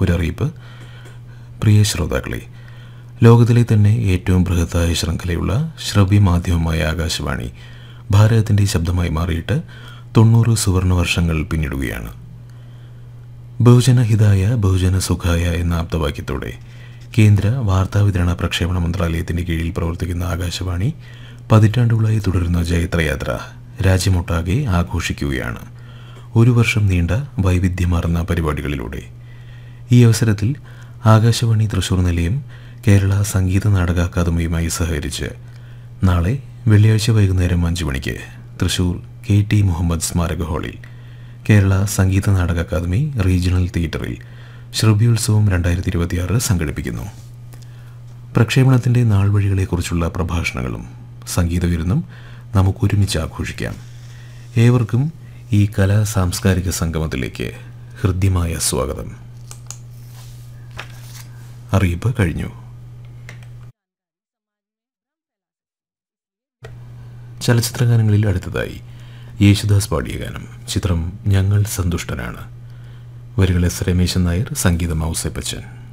ഒരറിയിപ്പ് പ്രിയ ശ്രോതാക്കളെ ലോകത്തിലെ തന്നെ ഏറ്റവും ബൃഹത്തായ ശൃംഖലയുള്ള ശ്രവ്യ മാധ്യമമായ ആകാശവാണി ഭാരതത്തിൻ്റെ ശബ്ദമായി മാറിയിട്ട് തൊണ്ണൂറ് സുവർണ വർഷങ്ങൾ പിന്നിടുകയാണ് ബഹുജനഹിതായ ബഹുജന സുഖായ എന്ന ആപ്തവാക്യത്തോടെ കേന്ദ്ര വാർത്താവിതരണ പ്രക്ഷേപണ മന്ത്രാലയത്തിന്റെ കീഴിൽ പ്രവർത്തിക്കുന്ന ആകാശവാണി പതിറ്റാണ്ടുകളായി തുടരുന്ന ജൈത്രയാത്ര രാജ്യമൊട്ടാകെ ആഘോഷിക്കുകയാണ് ഒരു വർഷം നീണ്ട വൈവിധ്യമാർന്ന പരിപാടികളിലൂടെ ഈ അവസരത്തിൽ ആകാശവാണി തൃശൂർ നിലയം കേരള സംഗീത നാടക അക്കാദമിയുമായി സഹകരിച്ച് നാളെ വെള്ളിയാഴ്ച വൈകുന്നേരം അഞ്ചു മണിക്ക് തൃശൂർ കെ ടി മുഹമ്മദ് സ്മാരക ഹാളിൽ കേരള സംഗീത നാടക അക്കാദമി റീജിയണൽ തിയേറ്ററിൽ ശ്രവ്യോത്സവം രണ്ടായിരത്തി ഇരുപത്തിയാറ് സംഘടിപ്പിക്കുന്നു പ്രക്ഷേപണത്തിൻ്റെ നാൾവഴികളെക്കുറിച്ചുള്ള പ്രഭാഷണങ്ങളും സംഗീത വിരുന്നും നമുക്കൊരുമിച്ച് ആഘോഷിക്കാം ഏവർക്കും ഈ കലാ സാംസ്കാരിക സംഗമത്തിലേക്ക് ഹൃദ്യമായ സ്വാഗതം അറിയിപ്പ് കഴിഞ്ഞു ചലച്ചിത്രഗാനങ്ങളിൽ അടുത്തതായി യേശുദാസ് പാടിയ ഗാനം ചിത്രം ഞങ്ങൾ സന്തുഷ്ടനാണ് വരികൾ എസ് രമേശൻ നായർ സംഗീതം ഔസേപ്പച്ചൻ